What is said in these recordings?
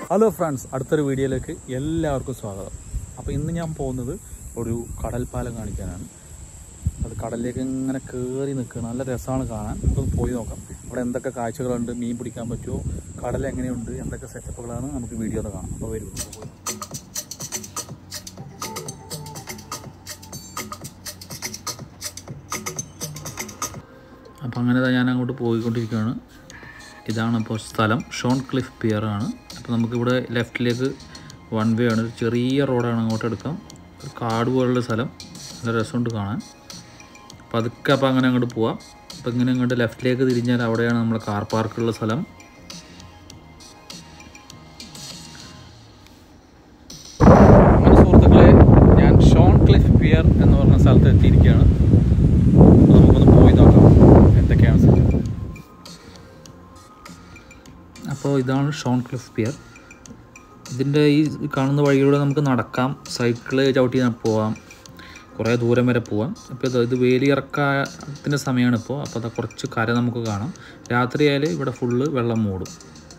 Hello friends അടുത്തൊരു വീഡിയോയിലേക്ക് എല്ലാവർക്കും സ്വാഗതം അപ്പോൾ ഇന്ന് ഞാൻ പോകുന്നത് ഒരു കടൽപ്പാലം കാണിക്കാനാണ് അത് കടലിലേക്ക് ഇങ്ങനെ കയറി നിൽക്കുക നല്ല രസമാണ് കാണാൻ നമുക്കൊന്ന് പോയി നോക്കാം അവിടെ എന്തൊക്കെ കാഴ്ചകളുണ്ട് മീൻ പിടിക്കാൻ പറ്റുമോ കടൽ എങ്ങനെയുണ്ട് എന്തൊക്കെ സെറ്റപ്പുകളാണ് നമുക്ക് വീഡിയോ ഒന്ന് കാണാം അപ്പോൾ വരും നമുക്ക് പോയി നോക്കാം. അപ്പോൾ അങ്ങനെ ദാ ഞാൻ അങ്ങോട്ട് പോയിക്കൊണ്ടിരിക്കുകയാണ് ഇതാണ് ഇപ്പോൾ സ്ഥലം ഷോൺ ക്ലിഫ് പിയർ ആണ് അപ്പോൾ നമുക്കിവിടെ ലെഫ്റ്റിലേക്ക് വൺ വേ ആണ് ഒരു ചെറിയ റോഡാണ് അങ്ങോട്ട് എടുക്കാം ഒരു കാട് പോലുള്ള സ്ഥലം നല്ല രസമുണ്ട് കാണാൻ അപ്പോൾ അതൊക്കെ അപ്പോൾ അങ്ങനെ അങ്ങോട്ട് പോവാം അപ്പോൾ ഇങ്ങനെ അങ്ങോട്ട് ലെഫ്റ്റിലേക്ക് തിരിഞ്ഞാൽ അവിടെയാണ് നമ്മുടെ കാർ പാർക്കുള്ള സ്ഥലം അങ്ങനെ സുഹൃത്തുക്കളെ ഞാൻ ഷോൺ ക്ലിഫ് പിയർ എന്ന് പറഞ്ഞ സ്ഥലത്ത് എത്തിയിരിക്കുകയാണ് അപ്പോൾ നമുക്കൊന്ന് പോയി നോക്കാം എന്തൊക്കെയാണ് സ്ഥലം അപ്പോൾ ഇതാണ് ഷോൺ ക്ലിഫ് പിയർ ഇതിൻ്റെ ഈ കാണുന്ന വഴിയിലൂടെ നമുക്ക് നടക്കാം സൈക്കിള് ചവിട്ടി പോവാം കുറേ ദൂരം വരെ പോവാം ഇപ്പോൾ ഇത് ഇത് വേലിയിറക്കത്തിൻ്റെ സമയമാണ് ഇപ്പോൾ അപ്പോൾ അത് കുറച്ച് കര നമുക്ക് കാണാം രാത്രിയായാൽ ഇവിടെ ഫുള്ള് വെള്ളം മൂടും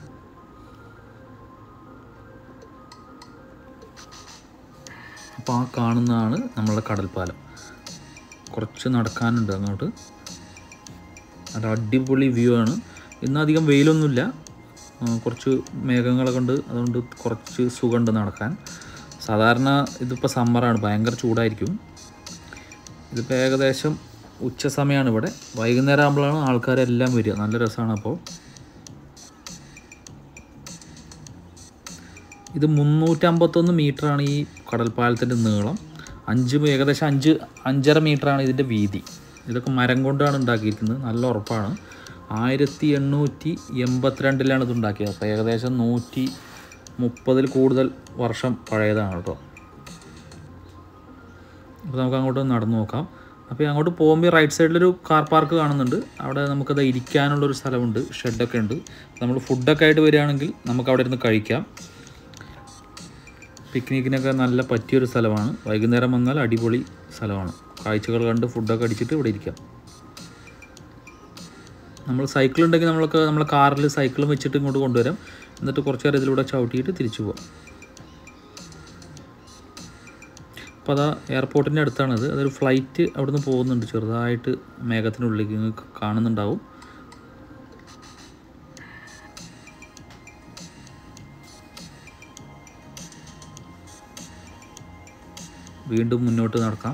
അപ്പോൾ ആ കാണുന്നതാണ് നമ്മളുടെ കടൽപ്പാലം കുറച്ച് നടക്കാനുണ്ട് അങ്ങോട്ട് നല്ല അടിപൊളി വ്യൂ ആണ് ഇന്ന് അധികം വെയിലൊന്നുമില്ല ആ, കുറച്ച് മേഘങ്ങളൊക്കെ ഉണ്ട് അതുകൊണ്ട് കുറച്ച് സുഖമുണ്ട് നടക്കാൻ സാധാരണ ഇതിപ്പോൾ സമ്മറാണ് ഭയങ്കര ചൂടായിരിക്കും ഇതിപ്പോൾ ഏകദേശം ഉച്ച സമയമാണ് ഇവിടെ വൈകുന്നേരം ആകുമ്പോഴാണ് ആൾക്കാരെല്ലാം വരിക നല്ല രസമാണ് അപ്പോൾ ഇത് മുന്നൂറ്റമ്പത്തൊന്ന് മീറ്ററാണ് ഈ കടൽപ്പാലത്തിൻ്റെ നീളം അഞ്ച് ഏകദേശം അഞ്ച് അഞ്ചര മീറ്ററാണ് ഇതിൻ്റെ വീതി ഇതൊക്കെ മരം കൊണ്ടാണ് ഉണ്ടാക്കിയിരിക്കുന്നത് നല്ല ഉറപ്പാണ് ആയിരത്തി എണ്ണൂറ്റി എൺപത്തിരണ്ടിലാണ് ഇത് ഉണ്ടാക്കിയത് അപ്പോൾ ഏകദേശം നൂറ്റി മുപ്പതിൽ കൂടുതൽ വർഷം പഴയതാണ് കേട്ടോ അപ്പോൾ നമുക്ക് അങ്ങോട്ട് നടന്നു നോക്കാം അപ്പോൾ ഈ അങ്ങോട്ട് പോകുമ്പോൾ റൈറ്റ് സൈഡിലൊരു കാർ പാർക്ക് കാണുന്നുണ്ട് അവിടെ നമുക്കത് ഇരിക്കാനുള്ളൊരു സ്ഥലമുണ്ട് ഷെഡൊക്കെ ഉണ്ട് നമ്മൾ ഫുഡൊക്കെ ആയിട്ട് വരികയാണെങ്കിൽ നമുക്ക് അവിടെ ഇരുന്ന് കഴിക്കാം പിക്നിക്കിനൊക്കെ നല്ല പറ്റിയൊരു സ്ഥലമാണ് വൈകുന്നേരം വന്നാൽ അടിപൊളി സ്ഥലമാണ് കാഴ്ചകൾ കണ്ട് ഫുഡൊക്കെ അടിച്ചിട്ട് ഇവിടെ ഇരിക്കാം നമ്മൾ സൈക്കിൾ ഉണ്ടെങ്കിൽ നമ്മൾക്ക് നമ്മളെ കാറിൽ സൈക്കിളും വെച്ചിട്ട് ഇങ്ങോട്ട് കൊണ്ടുവരാം എന്നിട്ട് കുറച്ച് നേരം ഇതിലൂടെ ചവിട്ടിയിട്ട് തിരിച്ചു പോവാം അപ്പോൾ അതാ എയർപോർട്ടിൻ്റെ അടുത്താണിത് അതൊരു ഫ്ലൈറ്റ് അവിടുന്ന് പോകുന്നുണ്ട് ചെറുതായിട്ട് മേഘത്തിനുള്ളിലേക്ക് നിങ്ങൾക്ക് കാണുന്നുണ്ടാവും വീണ്ടും മുന്നോട്ട് നടക്കാം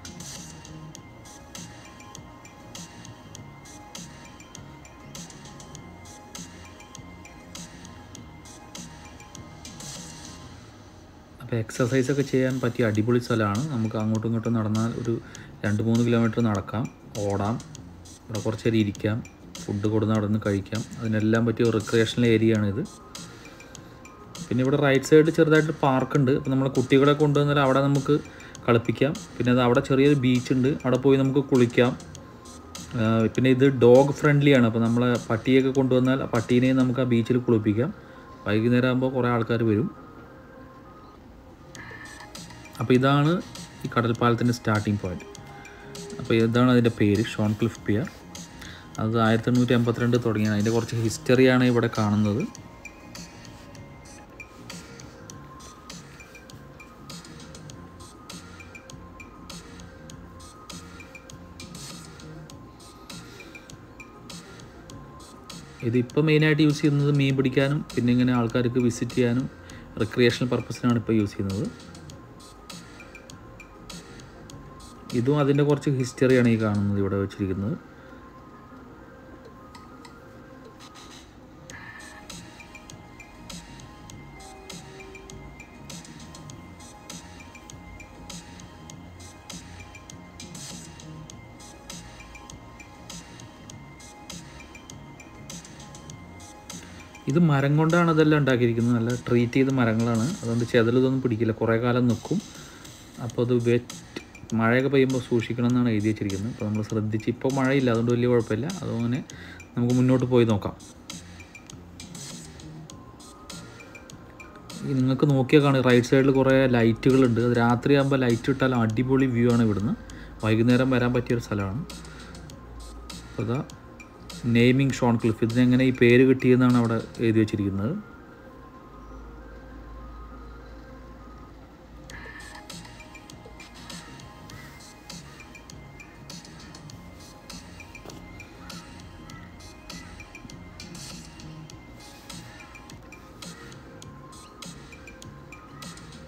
അപ്പോൾ എക്സസൈസ് ഒക്കെ ചെയ്യാൻ പറ്റിയ അടിപൊളി സ്ഥലമാണ് നമുക്ക് അങ്ങോട്ടും ഇങ്ങോട്ടും നടന്നാൽ ഒരു രണ്ട് മൂന്ന് കിലോമീറ്റർ നടക്കാം ഓടാം ഇവിടെ കുറച്ച് നേരം ഇരിക്കാം ഫുഡ് കൊടുത്ത് നടന്ന് കഴിക്കാം അതിനെല്ലാം പറ്റിയ റിക്രിയേഷണൽ ഏരിയ ആണിത് പിന്നെ ഇവിടെ റൈറ്റ് സൈഡിൽ ചെറുതായിട്ട് പാർക്കുണ്ട് അപ്പോൾ നമ്മൾ കുട്ടികളെ കൊണ്ടുവന്നാൽ അവിടെ നമുക്ക് കളിപ്പിക്കാം പിന്നെ അത് അവിടെ ചെറിയൊരു ബീച്ച് ഉണ്ട് അവിടെ പോയി നമുക്ക് കുളിക്കാം ആ, പിന്നെ ഇത് ഡോഗ് ഫ്രണ്ട്ലി ആണ് അപ്പോൾ നമ്മളെ പട്ടിയൊക്കെ കൊണ്ടുവന്നാൽ ആ പട്ടീനെയും നമുക്ക് ആ ബീച്ചിൽ കുളിപ്പിക്കാം വൈകുന്നേരം ആകുമ്പോൾ കുറേ ആൾക്കാർ വരും അപ്പോൾ ഇതാണ് ഈ കടൽപ്പാലത്തിൻ്റെ സ്റ്റാർട്ടിംഗ് പോയിന്റ് അപ്പോൾ ഇതാണ് അതിൻ്റെ പേര് ഷോൺ ക്ലിഫ് പിയർ അത് ആയിരത്തി എണ്ണൂറ്റി എൺപത്തിരണ്ട് തുടങ്ങിയാണ് അതിൻ്റെ കുറച്ച് ഹിസ്റ്ററിയാണ് ഇവിടെ കാണുന്നത് ഇതിപ്പോൾ മെയിനായിട്ട് യൂസ് ചെയ്യുന്നത് മീൻ പിടിക്കാനും പിന്നെ ഇങ്ങനെ ആൾക്കാർക്ക് വിസിറ്റ് ചെയ്യാനും റിക്രിയേഷണൽ പർപ്പസിനാണ് ഇപ്പോൾ യൂസ് ചെയ്യുന്നത് ഇതും അതിൻ്റെ കുറച്ച് ഹിസ്റ്ററിയാണ് ഈ കാണുന്നത് ഇവിടെ വെച്ചിരിക്കുന്നത് ഇത് മരം കൊണ്ടാണ് ഇതെല്ലാം ഉണ്ടാക്കിയിരിക്കുന്നത് നല്ല ട്രീറ്റ് ചെയ്ത മരങ്ങളാണ് അതുകൊണ്ട് ചെതലതൊന്നും പിടിക്കില്ല കുറേ കാലം നിൽക്കും അപ്പോൾ അത് വെറ്റ് മഴയൊക്കെ പെയ്യുമ്പോൾ സൂക്ഷിക്കണം എന്നാണ് എഴുതി വെച്ചിരിക്കുന്നത് അപ്പോൾ നമ്മൾ ശ്രദ്ധിച്ച് ഇപ്പോൾ മഴയില്ല അതുകൊണ്ട് വലിയ കുഴപ്പമില്ല അതുകൊണ്ട് നമുക്ക് മുന്നോട്ട് പോയി നോക്കാം ഈ നിങ്ങൾക്ക് നോക്കിയാൽ കാണും റൈറ്റ് സൈഡിൽ കുറേ ലൈറ്റുകളുണ്ട് അത് രാത്രിയാകുമ്പോൾ ലൈറ്റ് ഇട്ടാൽ അടിപൊളി വ്യൂ ആണ് ഇവിടുന്ന് വൈകുന്നേരം വരാൻ പറ്റിയൊരു സ്ഥലമാണ് അപ്പോൾ അതാ നെയ്മിങ് ഷോൺ ക്ലിഫ് ഇതിനെങ്ങനെ ഈ പേര് കിട്ടിയെന്നാണ് അവിടെ എഴുതി വെച്ചിരിക്കുന്നത്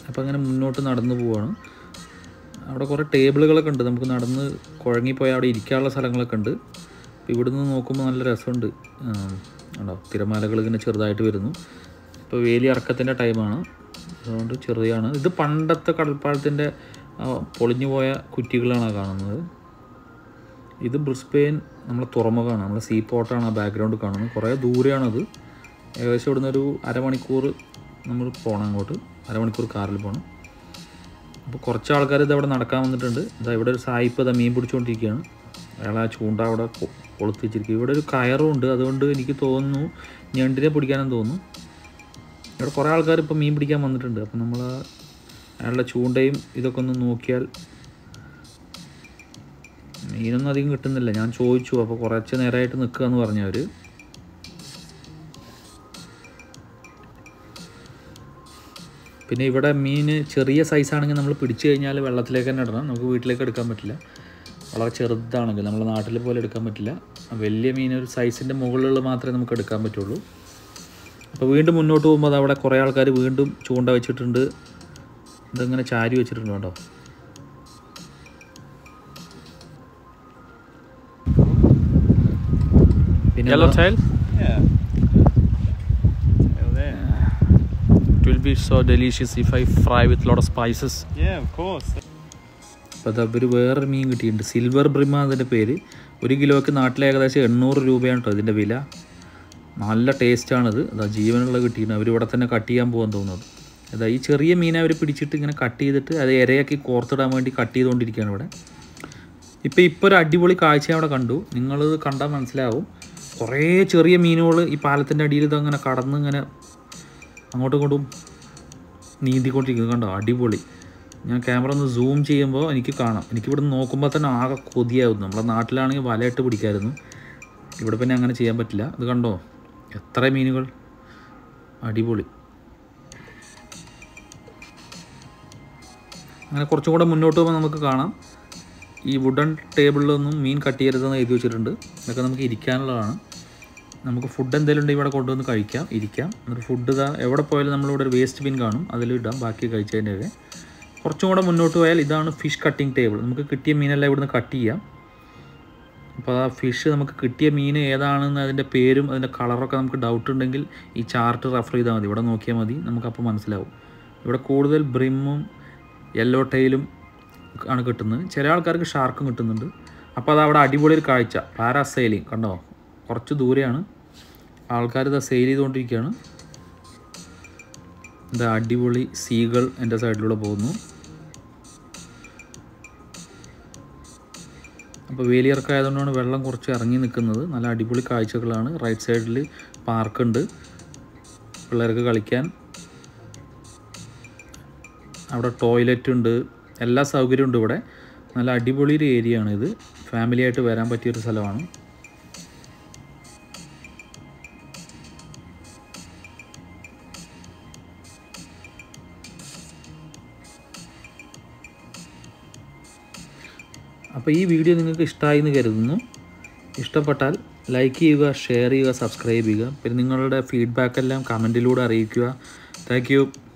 അപ്പോൾ അങ്ങനെ മുന്നോട്ട് നടന്നു പോവാണ് അവിടെ കുറേ ടേബിളുകളൊക്കെ ഉണ്ട് നമുക്ക് നടന്ന് കുഴങ്ങിപ്പോയാൽ അവിടെ ഇരിക്കാനുള്ള സ്ഥലങ്ങളൊക്കെ ഉണ്ട് അപ്പോൾ ഇവിടുന്ന് നോക്കുമ്പോൾ നല്ല രസമുണ്ട് ആം, ഉണ്ടോ തിരമാലകൾ ഇങ്ങനെ ചെറുതായിട്ട് വരുന്നു ഇപ്പോൾ വേലി ഇറക്കത്തിൻ്റെ ടൈമാണ് അതുകൊണ്ട് ചെറിയാണ് ഇത് പണ്ടത്തെ കടൽപ്പാലത്തിൻ്റെ ആ, പൊളിഞ്ഞു പോയ കുറ്റികളാണ് ആ കാണുന്നത് ഇത് ബ്രിസ്ബെയിൻ നമ്മളെ തുറമുഖമാണ് നമ്മളെ സീ പോർട്ടാണ് ആ ബാക്ക്ഗ്രൗണ്ട് കാണുന്നത് കുറേ ദൂരെയാണത് ഏകദേശം ഇവിടുന്ന് ഒരു അരമണിക്കൂർ നമ്മൾ പോകണം അങ്ങോട്ട് അരമണിക്കൂർ കാറിൽ പോകണം അപ്പോൾ കുറച്ച് ആൾക്കാർ ഇത് അവിടെ നടക്കാൻ വന്നിട്ടുണ്ട് ഇതാ ഇവിടെ ഒരു സായിപ്പ് ഇതാ മീൻ പിടിച്ചുകൊണ്ടിരിക്കുകയാണ് അയാൾ ആ ചൂണ്ട അവിടെ കൊ- കൊളുത്തി വെച്ചിരിക്കുക ഇവിടെ ഒരു കയറും ഉണ്ട് അതുകൊണ്ട് എനിക്ക് തോന്നുന്നു ഞണ്ടിനെ പിടിക്കാനെന്ന് തോന്നുന്നു ഇവിടെ കുറേ ആൾക്കാർ ഇപ്പോൾ മീൻ പിടിക്കാൻ വന്നിട്ടുണ്ട് അപ്പോൾ നമ്മൾ അയാളുടെ ചൂണ്ടയും ഇതൊക്കെ ഒന്ന് നോക്കിയാൽ മീനൊന്നും അധികം കിട്ടുന്നില്ല ഞാൻ ചോദിച്ചു അപ്പോൾ കുറച്ച് നേരമായിട്ട് നിൽക്കുക എന്ന് പറഞ്ഞു അവർ പിന്നെ ഇവിടെ മീൻ ചെറിയ സൈസാണെങ്കിൽ നമ്മൾ പിടിച്ചു കഴിഞ്ഞാൽ വെള്ളത്തിലേക്ക് തന്നെ ഇടണം നമുക്ക് വീട്ടിലേക്ക് എടുക്കാൻ പറ്റില്ല വളരെ ചെറുതാണെങ്കിൽ നമ്മുടെ നാട്ടിൽ പോലെ എടുക്കാൻ പറ്റില്ല വലിയ മീൻ ഒരു സൈസിൻ്റെ മുകളിലുള്ള മാത്രമേ നമുക്ക് എടുക്കാൻ പറ്റുള്ളൂ അപ്പോൾ വീണ്ടും മുന്നോട്ട് പോകുമ്പോൾ അത് അവിടെ കുറേ ആൾക്കാർ വീണ്ടും ചൂണ്ട വെച്ചിട്ടുണ്ട് ഇതിങ്ങനെ ചാരി വെച്ചിട്ടുണ്ട് കേട്ടോ പിന്നെ Yellowtail? Yeah. Tail there. It will be so delicious if I fry with lot of spices. Yeah, of course. അപ്പോൾ അത് അവർ വേറൊരു മീൻ കിട്ടിയിട്ടുണ്ട് സിൽവർ ബ്രിമ അതിൻ്റെ പേര് ഒരു കിലോയ്ക്ക് നാട്ടിൽ ഏകദേശം എണ്ണൂറ് രൂപയാണ് കേട്ടോ ഇതിൻ്റെ വില നല്ല ടേസ്റ്റാണിത് അതാ ജീവനുള്ള കിട്ടിയിട്ടുണ്ട് അവർ ഇവിടെ തന്നെ കട്ട് ചെയ്യാൻ പോകാൻ തോന്നുന്നത് അതാ ഈ ചെറിയ മീനെ അവർ പിടിച്ചിട്ട് ഇങ്ങനെ കട്ട് ചെയ്തിട്ട് അത് ഇരയാക്കി കോർത്തിടാൻ വേണ്ടി കട്ട് ചെയ്തുകൊണ്ടിരിക്കുകയാണ് ഇവിടെ ഇപ്പോൾ ഇപ്പോൾ ഒരു അടിപൊളി കാഴ്ച അവിടെ കണ്ടു നിങ്ങളിത് കണ്ടാൽ മനസ്സിലാവും കുറേ ചെറിയ മീനുകൾ ഈ പാലത്തിൻ്റെ അടിയിൽ ഇതങ്ങനെ കടന്ന് ഇങ്ങനെ അങ്ങോട്ടും ഇങ്ങോട്ടും നീന്തിക്കൊണ്ടിരിക്കുന്നത് കണ്ടോ അടിപൊളി ഞാൻ ക്യാമറ ഒന്ന് സൂം ചെയ്യുമ്പോൾ എനിക്ക് കാണാം എനിക്കിവിടെ നോക്കുമ്പോൾ തന്നെ ആകെ കൊതിയാവും നമ്മളെ നാട്ടിലാണെങ്കിൽ വലയിട്ട് പിടിക്കായിരുന്നു ഇവിടെ പിന്നെ അങ്ങനെ ചെയ്യാൻ പറ്റില്ല ഇത് കണ്ടോ എത്ര മീനുകൾ അടിപൊളി അങ്ങനെ കുറച്ചും കൂടെ മുന്നോട്ട് പോകുമ്പോൾ നമുക്ക് കാണാം ഈ വുഡൻ ടേബിളിലൊന്നും മീൻ കട്ട് ചെയ്യരുതെന്ന് എഴുതി വെച്ചിട്ടുണ്ട് ഇതൊക്കെ നമുക്ക് ഇരിക്കാനുള്ളതാണ് നമുക്ക് ഫുഡ് എന്തെങ്കിലും ഉണ്ടെങ്കിൽ ഇവിടെ കൊണ്ടുവന്ന് കഴിക്കാം ഇരിക്കാം എന്നിട്ട് ഫുഡ് ഇതാ എവിടെ പോയാലും നമ്മളിവിടെ ഒരു വേസ്റ്റ് ബിൻ കാണും അതിലിടാം ബാക്കി കഴിച്ചതിൻ്റെ ഒക്കെ കുറച്ചും കൂടെ മുന്നോട്ട് പോയാൽ ഇതാണ് ഫിഷ് കട്ടിംഗ് ടേബിൾ നമുക്ക് കിട്ടിയ മീനെല്ലാം ഇവിടുന്ന് കട്ട് ചെയ്യാം അപ്പോൾ ആ ഫിഷ് നമുക്ക് കിട്ടിയ മീൻ ഏതാണെന്ന് അതിൻ്റെ പേരും അതിൻ്റെ കളറൊക്കെ നമുക്ക് ഡൗട്ട് ഉണ്ടെങ്കിൽ ഈ ചാർട്ട് റെഫർ ചെയ്താൽ മതി ഇവിടെ നോക്കിയാൽ മതി നമുക്കപ്പോൾ മനസ്സിലാവും ഇവിടെ കൂടുതൽ ബ്രിമ്മും യെല്ലോ ടൈലും ആണ് കിട്ടുന്നത് ചില ആൾക്കാർക്ക് ഷാർക്കും കിട്ടുന്നുണ്ട് അപ്പോൾ അത് അവിടെ അടിപൊളി ഒരു കാഴ്ച പാരാസൈലിംഗ് കണ്ടോ കുറച്ച് ദൂരെയാണ് ആൾക്കാർ ഇതാ സെയിൽ ചെയ്തുകൊണ്ടിരിക്കുകയാണ് ഇതാ അടിപൊളി സീകൾ എൻ്റെ സൈഡിലൂടെ പോകുന്നു അപ്പോൾ വേലിയിറക്കം ആയതുകൊണ്ടാണ് വെള്ളം കുറച്ച് ഇറങ്ങി നിൽക്കുന്നത് നല്ല അടിപൊളി കാഴ്ചകളാണ് റൈറ്റ് സൈഡിൽ പാർക്കുണ്ട് പിള്ളേർക്ക് കളിക്കാൻ അവിടെ ടോയ്ലറ്റ് ഉണ്ട് എല്ലാ സൗകര്യവും ഉണ്ട് ഇവിടെ നല്ല അടിപൊളി ഒരു ഏരിയ ആണ് ഇത് ഫാമിലി ആയിട്ട് വരാൻ പറ്റിയൊരു സ്ഥലമാണ് അപ്പോൾ ഈ വീഡിയോ നിങ്ങൾക്ക് ഇഷ്ടമായി എന്ന് കരുതുന്നു ഇഷ്ടപ്പെട്ടാൽ ലൈക്ക് ചെയ്യുക ഷെയർ ചെയ്യുക സബ്സ്ക്രൈബ് ചെയ്യുക പിന്നെ നിങ്ങളുടെ ഫീഡ്ബാക്ക് എല്ലാം കമൻറ്റിലൂടെ അറിയിക്കുക താങ്ക് യു